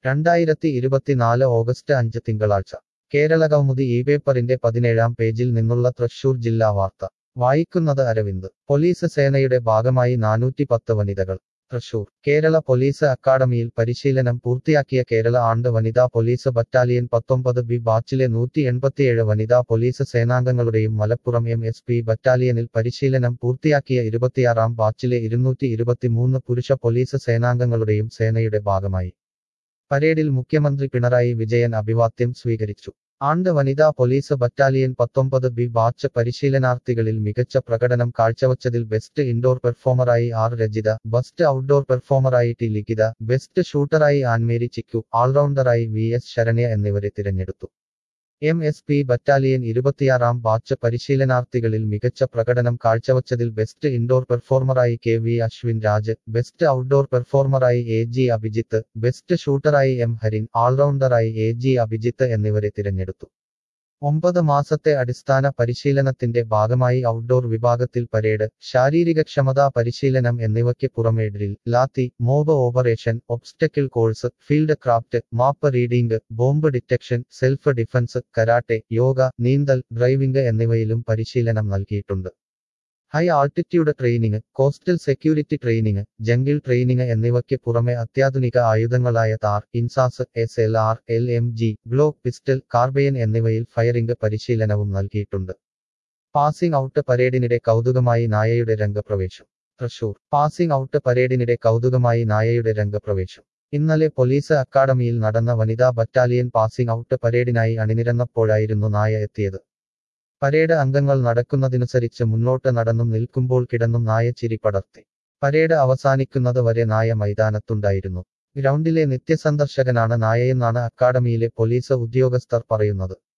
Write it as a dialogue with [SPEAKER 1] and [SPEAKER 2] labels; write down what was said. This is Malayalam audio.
[SPEAKER 1] രണ്ടായിരത്തി ഇരുപത്തിനാല് ഓഗസ്റ്റ് അഞ്ച് തിങ്കളാഴ്ച കേരളകൗമുദി ഈ പേപ്പറിന്റെ പതിനേഴാം പേജിൽ നിന്നുള്ള തൃശൂർ ജില്ലാ വാർത്ത വായിക്കുന്നത് അരവിന്ദ് പോലീസ് സേനയുടെ ഭാഗമായി നാനൂറ്റി പത്ത് വനിതകൾ തൃശൂർ കേരള പോലീസ് അക്കാഡമിയിൽ പരിശീലനം പൂർത്തിയാക്കിയ കേരള ആണ്ട് വനിതാ പോലീസ് ബറ്റാലിയൻ പത്തൊമ്പത് ബി ബാച്ചിലെ നൂറ്റി എൺപത്തിയേഴ് വനിതാ പോലീസ് സേനാംഗങ്ങളുടെയും മലപ്പുറം എം എസ് പി ബറ്റാലിയനിൽ പരിശീലനം പൂർത്തിയാക്കിയ ഇരുപത്തിയാറാം ബാച്ചിലെ ഇരുന്നൂറ്റി ഇരുപത്തിമൂന്ന് പുരുഷ പോലീസ് സേനാംഗങ്ങളുടെയും സേനയുടെ ഭാഗമായി പരേഡിൽ മുഖ്യമന്ത്രി പിണറായി വിജയൻ അഭിവാദ്യം സ്വീകരിച്ചു ആണ്ട് വനിതാ പോലീസ് ബറ്റാലിയൻ പത്തൊമ്പത് ബി ബാച്ച് പരിശീലനാർത്ഥികളിൽ മികച്ച പ്രകടനം കാഴ്ചവച്ചതിൽ ബെസ്റ്റ് ഇൻഡോർ പെർഫോമറായി ആർ രജിത ബെസ്റ്റ് ഔട്ട്ഡോർ പെർഫോമറായി ടി ലിഖിത ബെസ്റ്റ് ഷൂട്ടറായി ആൻമേരി ചിക്കു ഓൾറൗണ്ടറായി വി എസ് ശരണ്യ എന്നിവരെ തിരഞ്ഞെടുത്തു എം എസ് പി ബറ്റാലിയൻ ഇരുപത്തിയാറാം ബാച്ച് പരിശീലനാർത്ഥികളിൽ മികച്ച പ്രകടനം കാഴ്ചവച്ചതിൽ ബെസ്റ്റ് ഇൻഡോർ പെർഫോമറായി K V Ashwin Raj best outdoor പെർഫോമറായി എ ജി അഭിജിത്ത് ബെസ്റ്റ് ഷൂട്ടറായി എം ഹരിൻ ഓൾറൗണ്ടറായി എ ജി അഭിജിത്ത് എന്നിവരെ തിരഞ്ഞെടുത്തു ഒമ്പത് മാസത്തെ അടിസ്ഥാന പരിശീലനത്തിന്റെ ഭാഗമായി ഔട്ട്ഡോർ വിഭാഗത്തിൽ പരേഡ് ശാരീരികക്ഷമതാ പരിശീലനം എന്നിവയ്ക്ക് പുറമെ drill lathi mob operation obstacle course field craft map reading bomb detection self defence karate yoga നീന്തൽ ഡ്രൈവിംഗ് എന്നിവയിലും പരിശീലനം നൽകിയിട്ടുണ്ട് high altitude training coastal security training jungle training എന്നിവയ്ക്ക് പുറമെ അത്യാധുനിക ആയുധങ്ങളായ TAR INSAS S L R L M G Glock pistol carbine എന്നിവയിൽ ഫയറിംഗ് പരിശീലനവും നൽകിയിട്ടുണ്ട് പാസിംഗ് ഔട്ട് പരേഡിനിടെ കൗതുകമായി നായയുടെ രംഗപ്രവേശം തൃശൂർ പാസിംഗ് ഔട്ട് പരേഡിനിടെ കൗതുകമായി നായയുടെ രംഗപ്രവേശം ഇന്നലെ പോലീസ് അക്കാഡമിയിൽ നടന്ന വനിതാ ബറ്റാലിയൻ പാസിംഗ് ഔട്ട് പരേഡിനായി അണിനിരന്നപ്പോഴായിരുന്നു നായ എത്തിയത് പരേഡ് അംഗങ്ങൾ നടക്കുന്നതിനനുസരിച്ച് മുന്നോട്ട് നടന്നും നിൽക്കുമ്പോൾ കിടന്നും നായ ചിരി പടർത്തി പരേഡ് അവസാനിക്കുന്നത് വരെ നായ മൈതാനത്തുണ്ടായിരുന്നു ഗ്രൗണ്ടിലെ നിത്യസന്ദർശകനാണ് നായയെന്നാണ് അക്കാഡമിയിലെ പോലീസ് ഉദ്യോഗസ്ഥർ പറയുന്നത്